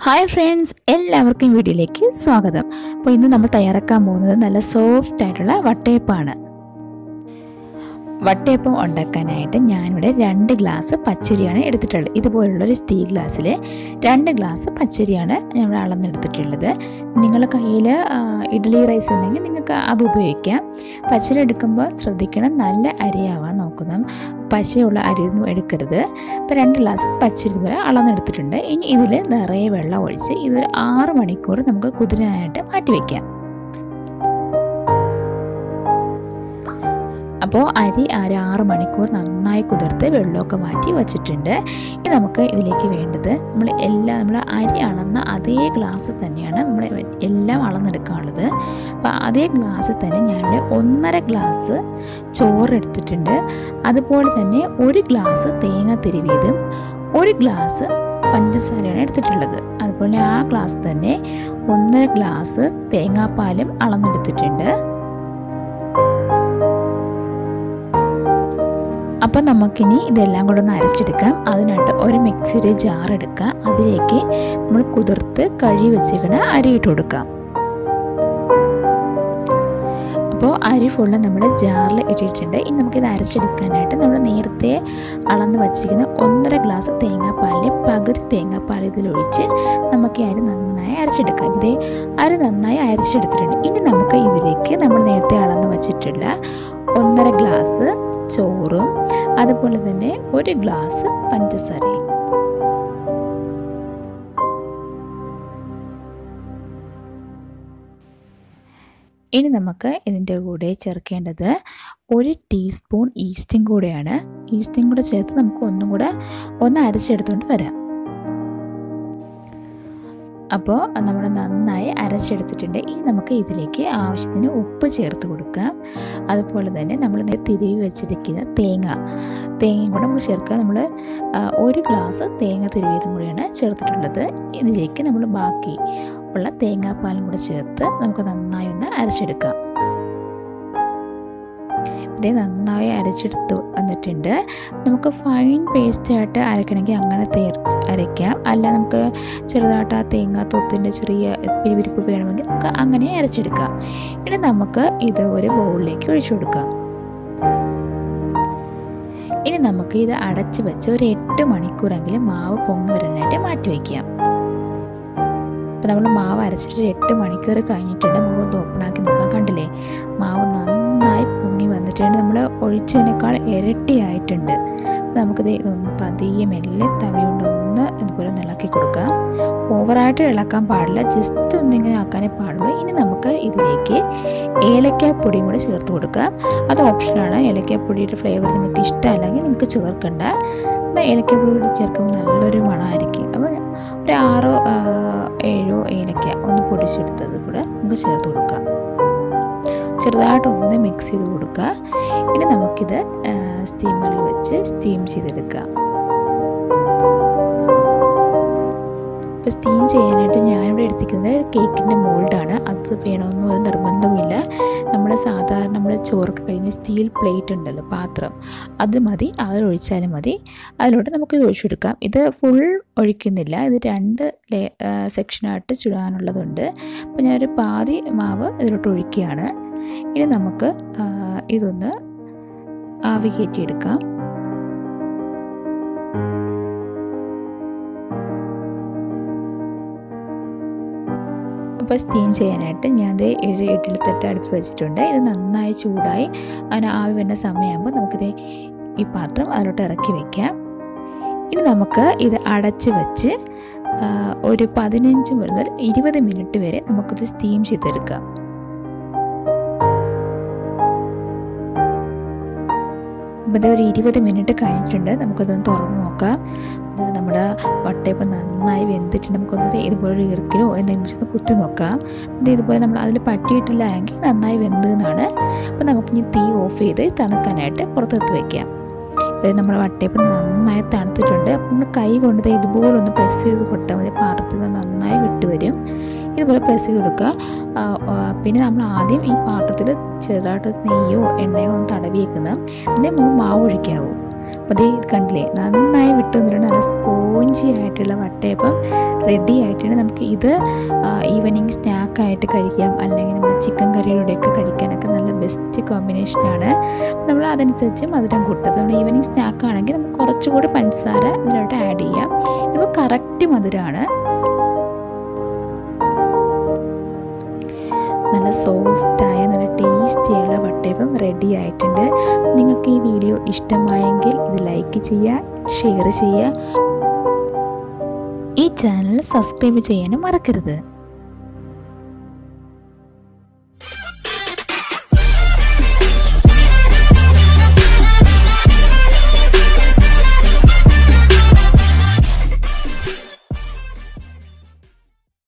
hi friends എല്ലാവർക്കും വീഡിയോയിലേക്ക് സ്വാഗതം അപ്പോൾ ഇന്ന് നമ്മൾ തയ്യാറാക്കാൻ പോകുന്നത് നല്ല സോഫ്റ്റ് ആയിട്ടുള്ള വട്ടയപ്പമാണ് വട്ടയപ്പം ഉണ്ടാക്കാനായിട്ട് ഞാനിവിടെ രണ്ട് ഗ്ലാസ് പച്ചരിയാണ് എടുത്തിട്ടുള്ളത് ഇതുപോലുള്ളൊരു സ്റ്റീൽ ഗ്ലാസ്സിൽ രണ്ട് ഗ്ലാസ് പച്ചരിയാണ് ഞങ്ങൾ അളന്നെടുത്തിട്ടുള്ളത് നിങ്ങളുടെ കയ്യിൽ ഇഡ്ഡലി റൈസ് ഉണ്ടെങ്കിൽ നിങ്ങൾക്ക് അത് ഉപയോഗിക്കാം പച്ചരി എടുക്കുമ്പോൾ ശ്രദ്ധിക്കണം നല്ല അരിയാവാൻ നോക്കണം പശയുള്ള അരി ഒന്നും എടുക്കരുത് ഇപ്പോൾ രണ്ട് ഗ്ലാസ് പച്ചരി ഇതുപോലെ അളന്നെടുത്തിട്ടുണ്ട് ഇനി ഇതിൽ നിറയെ വെള്ളം ഒഴിച്ച് ഇതൊരു ആറ് മണിക്കൂർ നമുക്ക് കുതിരാനായിട്ട് മാറ്റി വയ്ക്കാം അപ്പോൾ അരി ഒരു ആറ് മണിക്കൂർ നന്നായി കുതിർത്ത് വെള്ളമൊക്കെ മാറ്റി വച്ചിട്ടുണ്ട് ഇനി നമുക്ക് ഇതിലേക്ക് വേണ്ടത് നമ്മൾ എല്ലാം നമ്മൾ അരി അളന്ന അതേ ഗ്ലാസ് തന്നെയാണ് നമ്മൾ എല്ലാം അളന്നെടുക്കാനുള്ളത് അപ്പോൾ അതേ ഗ്ലാസ് തന്നെ ഞാനിവിടെ ഒന്നര ഗ്ലാസ് ചോറ് എടുത്തിട്ടുണ്ട് അതുപോലെ തന്നെ ഒരു ഗ്ലാസ് തേങ്ങ തിരുവിയതും ഒരു ഗ്ലാസ് പഞ്ചസാരയാണ് എടുത്തിട്ടുള്ളത് അതുപോലെ ആ ഗ്ലാസ് തന്നെ ഒന്നര ഗ്ലാസ് തേങ്ങാപ്പാലും അളന്നെടുത്തിട്ടുണ്ട് അപ്പം നമുക്കിനി ഇതെല്ലാം കൂടെ ഒന്ന് അരച്ചെടുക്കാം അതിനായിട്ട് ഒരു മിക്സിയുടെ ജാർ എടുക്കുക അതിലേക്ക് നമ്മൾ കുതിർത്ത് കഴുകി വെച്ചിരിക്കണ അരി ഇട്ട് കൊടുക്കാം അപ്പോൾ അരി ഫുള്ള് നമ്മുടെ ജാറിൽ ഇട്ടിട്ടുണ്ട് ഇനി നമുക്കിത് അരച്ചെടുക്കാനായിട്ട് നമ്മൾ നേരത്തെ അളന്ന് വച്ചിരിക്കുന്ന ഒന്നര ഗ്ലാസ് തേങ്ങാപ്പാലിൽ പകുതി തേങ്ങാപ്പാൽ ഇതിലൊഴിച്ച് നമുക്ക് ഈ അരി നന്നായി അരച്ചെടുക്കാം ഇതേ അരി നന്നായി അരച്ചെടുത്തിട്ടുണ്ട് ഇനി നമുക്ക് ഇതിലേക്ക് നമ്മൾ നേരത്തെ അളന്ന് വച്ചിട്ടുള്ള ഒന്നര ഗ്ലാസ് ചോറും അതുപോലെ തന്നെ ഒരു ഗ്ലാസ് പഞ്ചസാരയും ഇനി നമുക്ക് ഇതിൻ്റെ കൂടെ ചേർക്കേണ്ടത് ഒരു ടീസ്പൂൺ ഈസ്റ്റും കൂടെയാണ് ഈസ്റ്റും കൂടെ ചേർത്ത് നമുക്ക് ഒന്നും കൂടെ ഒന്ന് അരച്ചെടുത്തുകൊണ്ട് വരാം അപ്പോൾ നമ്മൾ നന്നായി അരച്ചെടുത്തിട്ടുണ്ട് ഇനി നമുക്ക് ഇതിലേക്ക് ആവശ്യത്തിന് ഉപ്പ് ചേർത്ത് കൊടുക്കാം അതുപോലെ തന്നെ നമ്മൾ തിരിവി വെച്ചിരിക്കുന്ന തേങ്ങ തേങ്ങയും കൂടെ നമുക്ക് ചേർക്കുക നമ്മൾ ഒരു ഗ്ലാസ് തേങ്ങ തിരുവിയതും കൂടിയാണ് ചേർത്തിട്ടുള്ളത് ഇതിലേക്ക് നമ്മൾ ബാക്കി ഉള്ള തേങ്ങാപ്പാലും കൂടെ ചേർത്ത് നമുക്ക് നന്നായി ഒന്ന് അരച്ചെടുക്കാം ഇത് നന്നായി അരച്ചെടുത്ത് വന്നിട്ടുണ്ട് നമുക്ക് ഫൈൻ പേസ്റ്റ് ആയിട്ട് അരക്കണമെങ്കിൽ അങ്ങനെ തേർ അരയ്ക്കാം അല്ല നമുക്ക് ചെറുതായിട്ട് ആ തേങ്ങ തൊത്തിൻ്റെ ചെറിയ പിരിവിരിപ്പ് വേണമെങ്കിൽ നമുക്ക് അങ്ങനെ അരച്ചെടുക്കാം ഇനി നമുക്ക് ഇത് ഒരു ബൗളിലേക്ക് ഒഴിച്ചു കൊടുക്കാം ഇനി നമുക്ക് ഇത് അടച്ച് വെച്ച് ഒരു എട്ട് മണിക്കൂറെങ്കിലും മാവ് പൊങ്ങി വരാനായിട്ട് മാറ്റി വയ്ക്കാം അപ്പോൾ നമ്മൾ മാവ് അരച്ചിട്ട് ഒരു എട്ട് മണിക്കൂർ കഴിഞ്ഞിട്ടുണ്ട് മൂന്ന് ഓപ്പണാക്കി നോക്കാൻ കണ്ടില്ലേ മാവ് നന്നായി പൊങ്ങി വന്നിട്ടുണ്ട് നമ്മൾ ഒഴിച്ചതിനേക്കാൾ ഇരട്ടിയായിട്ടുണ്ട് അപ്പോൾ നമുക്കിത് ഇതൊന്ന് പതിയെ മെല്ലെ തവയുകൊണ്ട് ഒന്ന് ഇതുപോലെ ഒന്ന് ഇളക്കി കൊടുക്കാം ഓവറായിട്ട് ഇളക്കാൻ പാടില്ല ജസ്റ്റ് ഒന്നിങ്ങനെ ആക്കാനേ പാടുള്ളൂ ഇനി നമുക്ക് ഇതിലേക്ക് ഏലക്കാപ്പൊടിയും കൂടെ ചേർത്ത് കൊടുക്കാം അത് ഓപ്ഷനാണ് ഏലക്കാപ്പൊടിയുടെ ഫ്ലേവർ നിങ്ങൾക്ക് ഇഷ്ടമല്ലെങ്കിൽ നിങ്ങൾക്ക് ചേർക്കണ്ട അപ്പോൾ ഏലക്കാപ്പൊടി കൂടി ചേർക്കുമ്പോൾ നല്ലൊരു മണമായിരിക്കും അപ്പോൾ ഒരു ആറോ ഏഴോ ഏലക്ക ഒന്ന് പൊടിച്ചെടുത്തത് കൂടെ നമുക്ക് ചേർത്ത് കൊടുക്കാം ചെറുതായിട്ടൊന്ന് മിക്സ് ചെയ്ത് കൊടുക്കുക ഇനി നമുക്കിത് സ്റ്റീമറിൽ വെച്ച് സ്റ്റീം ചെയ്തെടുക്കാം ഇപ്പോൾ സ്റ്റീം ചെയ്യാനായിട്ട് ഞാനിവിടെ എടുത്തിരിക്കുന്നത് കേക്കിൻ്റെ മോൾഡാണ് അത് വേണമെന്ന് ഒരു നിർബന്ധമില്ല നമ്മൾ സാധാരണ നമ്മൾ ചോറൊക്കെ കഴിയുന്ന സ്റ്റീൽ പ്ലേറ്റ് ഉണ്ടല്ലോ പാത്രം അത് മതി അതിലൊഴിച്ചാലും മതി അതിലോട്ട് നമുക്ക് ഇത് ഒഴിച്ചെടുക്കാം ഇത് ഫുൾ ഒഴിക്കുന്നില്ല ഇത് രണ്ട് സെക്ഷനായിട്ട് ചുടാനുള്ളതുണ്ട് അപ്പോൾ ഞാനൊരു പാതി മാവ് ഇതിലോട്ട് ഒഴിക്കുകയാണ് ഇനി നമുക്ക് ഇതൊന്ന് ആവി കയറ്റിയെടുക്കാം അപ്പോൾ സ്റ്റീം ചെയ്യാനായിട്ട് ഞാൻ ഇത് ഏഴ് ഇഡ്ഡലിത്തട്ട് അടുപ്പ് വെച്ചിട്ടുണ്ട് ഇത് നന്നായി ചൂടായി അതിന് ആവി വരുന്ന സമയമാകുമ്പോൾ നമുക്കിത് ഈ പാത്രം അതിലോട്ട് ഇറക്കി വയ്ക്കാം ഇനി നമുക്ക് ഇത് അടച്ച് വെച്ച് ഒരു പതിനഞ്ച് മുതൽ ഇരുപത് മിനിറ്റ് വരെ നമുക്കിത് സ്റ്റീം ചെയ്തെടുക്കാം അപ്പോൾ ഇത് ഒരു ഇരുപത് മിനിറ്റ് കഴിഞ്ഞിട്ടുണ്ട് നമുക്കതൊന്ന് തുറന്ന് നോക്കാം ഇത് നമ്മുടെ വട്ടയപ്പം നന്നായി വെന്തിട്ട് നമുക്കൊന്ന് ഇതുപോലെ ഒരു ഇറുക്കിലോ എന്തെങ്കിലും വെച്ചൊന്ന് കുത്തി നോക്കാം ഇത് ഇതുപോലെ നമ്മൾ അതിൽ പറ്റിയിട്ടില്ല എങ്കിൽ നന്നായി വെന്തെന്നാണ് അപ്പോൾ നമുക്കിനി തീ ഓഫ് ചെയ്ത് തണുക്കാനായിട്ട് പുറത്തെടുത്ത് വയ്ക്കാം അപ്പോൾ നമ്മുടെ വട്ടയപ്പം നന്നായി തണുത്തിട്ടുണ്ട് അപ്പോൾ നമ്മൾ കൈ കൊണ്ട് ഇതുപോലെ ഒന്ന് പ്രസ് ചെയ്ത് കൊടുത്താൽ മതി പാത്രത്തിൽ നിന്ന് നന്നായി വിട്ടുവരും ഇതുപോലെ പ്രസ് ചെയ്ത് കൊടുക്കുക പിന്നെ നമ്മൾ ആദ്യം ഈ പാത്രത്തിൽ ചെറുതായിട്ട് നെയ്യോ എണ്ണയോ ഒന്ന് തടവി വെക്കുന്നത് എന്നിട്ട് നമ്മൾ മാവ് ഒഴിക്കാവൂ അപ്പോൾ അതേ കണ്ടില്ലേ നന്നായി വിട്ടു വന്നിട്ടുണ്ട് നല്ല സ്പോഞ്ചി ആയിട്ടുള്ള വട്ടയപ്പം റെഡി ആയിട്ടുണ്ട് നമുക്ക് ഇത് ഈവനിങ് സ്നാക്കായിട്ട് കഴിക്കാം അല്ലെങ്കിൽ നമ്മൾ ചിക്കൻ കറിയിലൂടെയൊക്കെ കഴിക്കാനൊക്കെ നല്ല ബെസ്റ്റ് കോമ്പിനേഷനാണ് നമ്മൾ അതനുസരിച്ച് മധുരം കൂട്ടും അപ്പോൾ നമ്മൾ ഈവനിങ് സ്നാക്ക് ആണെങ്കിൽ നമുക്ക് കുറച്ചുകൂടി പഞ്ചസാര ഇതിലോട്ട് ആഡ് ചെയ്യാം ഇതിപ്പോൾ കറക്റ്റ് മധുരമാണ് നല്ല സോഫ്റ്റായ നല്ല ടേസ്റ്റി ആയിട്ടുള്ള വട്ടയപ്പം റെഡി ആയിട്ടുണ്ട് നിങ്ങൾക്ക് ഈ വീഡിയോ ഇഷ്ടമായെങ്കിൽ ഇത് ലൈക്ക് ചെയ്യുക ഷെയർ ചെയ്യുക ഈ ചാനൽ സബ്സ്ക്രൈബ് ചെയ്യാനും മറക്കരുത്